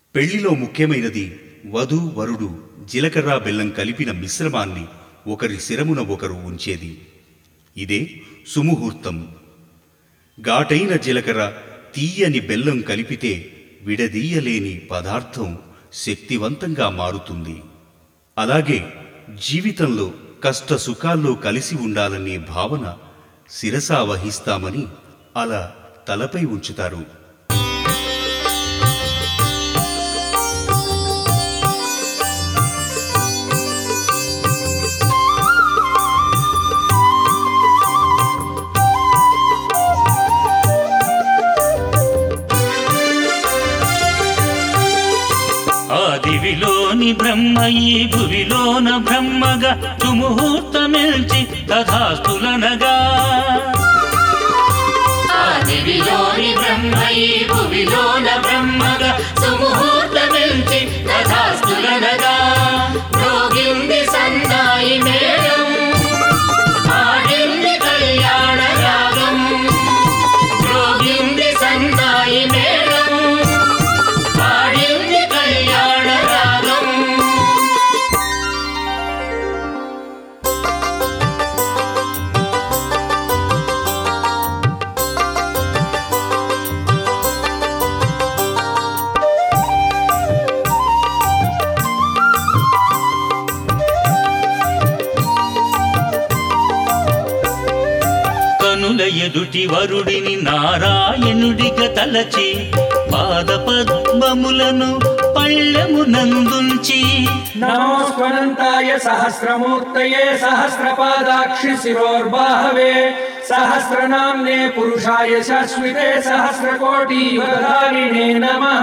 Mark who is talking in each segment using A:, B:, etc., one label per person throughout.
A: పెళ్లిలో ముఖ్యమైనది వధు వరుడు జీలకర్ర బెల్లం కలిపిన మిశ్రమాన్ని ఒకరి శిరమున ఒకరు ఉంచేది ఇదే సుముహూర్తం ఘాటైన జీలకర్ర తీయని బెల్లం కలిపితే విడదీయలేని పదార్థం శక్తివంతంగా మారుతుంది అలాగే జీవితంలో కష్ట సుఖాల్లో కలిసి ఉండాలనే భావన శిరసా వహిస్తామని అలా తలపై ఉంచుతారు
B: ఆదివిలోని బ్రహ్మ ఈ భువిలోన బ్రహ్మగా సుముహూర్తమెల్చి తథాస్తులనగా
C: ఆదివిలోని బ్రహ్మ ఈ భువిలోన బ్రహ్మగా సుముహూర్తమించి తథాస్తులనగా రోగింది సందాయి మేళం పాడింది కళ్యాణ రాగం రోగింది సందాయి మేళం పాడింది కళ్యాణ రాగం
B: కనుల ఎదుటి వరుడిని నారాయణుడిగా తలచి పాద పద్మములను పళ్ళెమునందుంచి
D: నమోస్వనంతాయ సహస్రమూర్తయే సహస్రపాదాక్షి శిరోర్బాహవే సహస్రనామ్నే పురుషాయ శాశ్వతే సహస్రకోటి యుగధారిణే నమః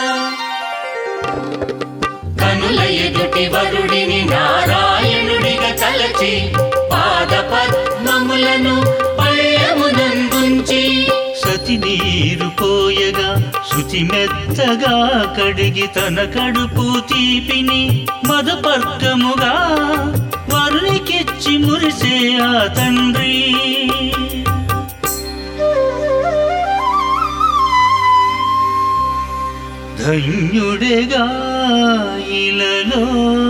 C: కనుల ఎదుటి వరుడిని నారాయణుడిగా తలచి పాద పద్మములను పళ్ళమునందుంచి
B: సతి నీరు పోయగా శుచి మెత్తగా కడిగి తన కడుపు తీపిని మధుపర్కముగా వరునికిచ్చి మురిసే ఆ తండ్రి ధన్యుడేగా ఇలలో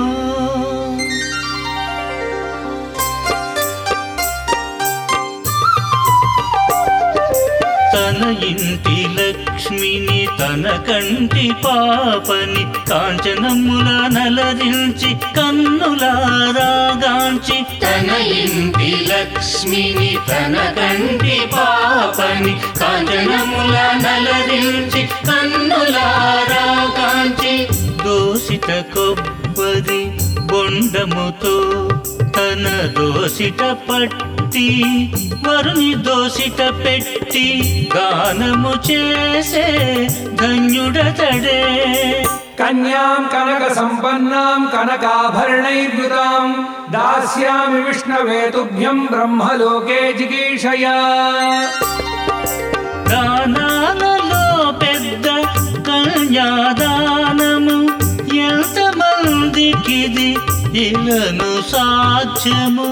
B: తన ఇంటి లక్ష్మిని తన కంటి పాపని కాంచనముల నలరించి కన్నులారాగాంచి
C: తన ఇంటి లక్ష్మిని తన కంటి పాపని కాంచనముల నలరించి కన్నులారా కాంచి
B: దోసిట కొబ్బరి బొండముతో తన దోసిట పట్టి వరుని దోసిట పెట్టి గానము చేసే ధన్యుడతడే
D: కన్యాం కనక సంపన్నాం కనకాభరణైర్యుతాం దాస్యామి విష్ణవే తుభ్యం బ్రహ్మలోకే జిగీషయా
B: దానాలలో పెద్ద కన్యాదానము ఎంతమందికిది ఇలను సాధ్యము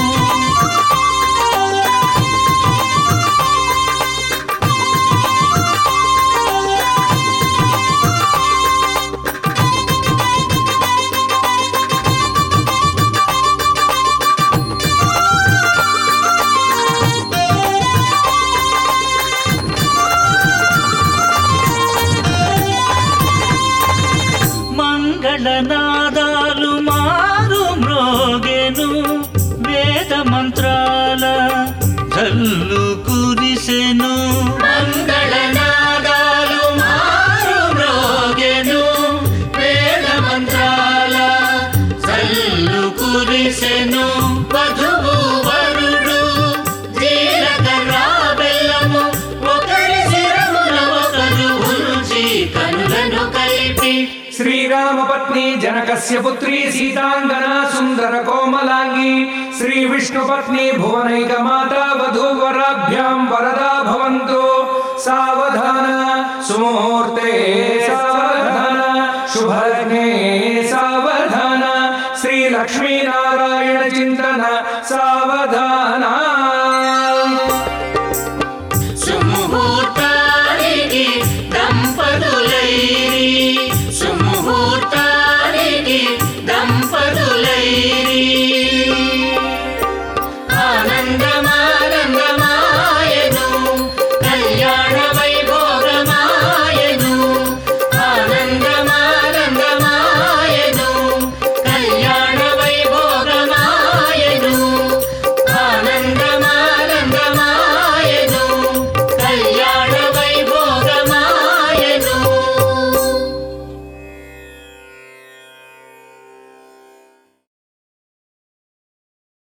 B: మంగళనాదాలు మారు మ్రోగెను వేద మంత్రాల జల్లు కురిసెను
C: మంగళనాదాలు మారు మ్రోగెను వేద మంత్రాల సల్లు కురిసెను వధువు వరుడు జీలకర్ర బెల్లము ఒకరి శిరమున ఒకరు ఉంచి కనులను కలిపి
D: శ్రీరామపత్ని జనకస్య పుత్రీ సీతాంగనా సుందర కోమలాంగి శ్రీ విష్ణుపత్ని భువనైక మాతా వధూవరాభ్యాం వరదా భవంతు సావధాన సుముహూర్తే సావధాన శుభలగ్నే సావధాన శ్రీ లక్ష్మీనారాయణ చింతన సావధాన